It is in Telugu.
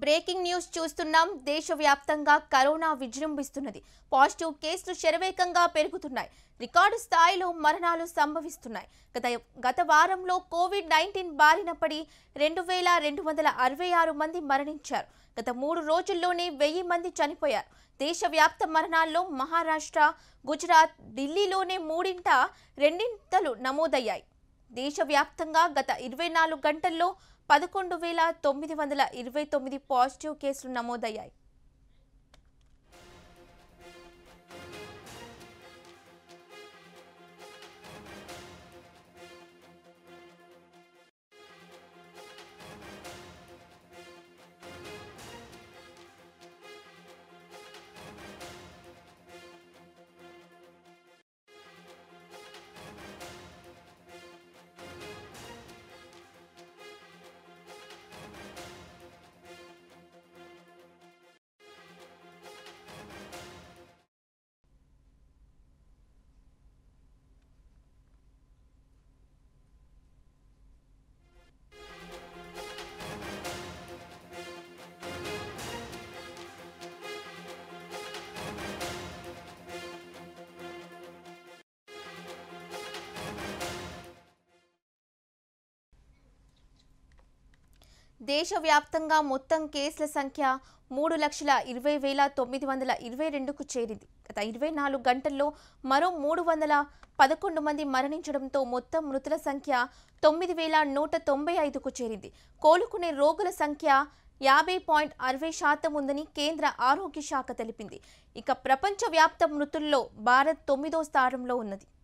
బ్రేకింగ్ న్యూస్ చూస్తున్నాం దేశవ్యాప్తంగా కరోనా విజృంభిస్తున్నది పాజిటివ్ కేసులు శరవేగంగా పెరుగుతున్నాయి రికార్డు స్థాయిలో మరణాలు సంభవిస్తున్నాయి గత గత వారంలో కోవిడ్ నైన్టీన్ బారిన పడి రెండు వేల రెండు వందల అరవై ఆరు మంది మరణించారు గత మూడు రోజుల్లోనే వెయ్యి మంది చనిపోయారు దేశవ్యాప్త మరణాల్లో మహారాష్ట్ర గుజరాత్ ఢిల్లీలోనే మూడింట రెండింతలు నమోదయ్యాయి దేశవ్యాప్తంగా గత ఇరవై నాలుగు గంటల్లో పదకొండు వేల తొమ్మిది వందల ఇరవై తొమ్మిది పాజిటివ్ కేసులు నమోదయ్యాయి దేశవ్యాప్తంగా మొత్తం కేసుల సంఖ్య మూడు లక్షల ఇరవై వేల తొమ్మిది వందల ఇరవై రెండుకు చేరింది గత ఇరవై నాలుగు గంటల్లో మరో మూడు వందల పదకొండు మంది మరణించడంతో మొత్తం మృతుల సంఖ్య తొమ్మిది వేల నూట తొంభై ఐదుకు చేరింది కోలుకునే రోగుల సంఖ్య యాభై పాయింట్ అరవై శాతం ఉందని కేంద్ర ఆరోగ్య శాఖ తెలిపింది ఇక ప్రపంచవ్యాప్త మృతుల్లో భారత్ తొమ్మిదో స్థానంలో ఉన్నది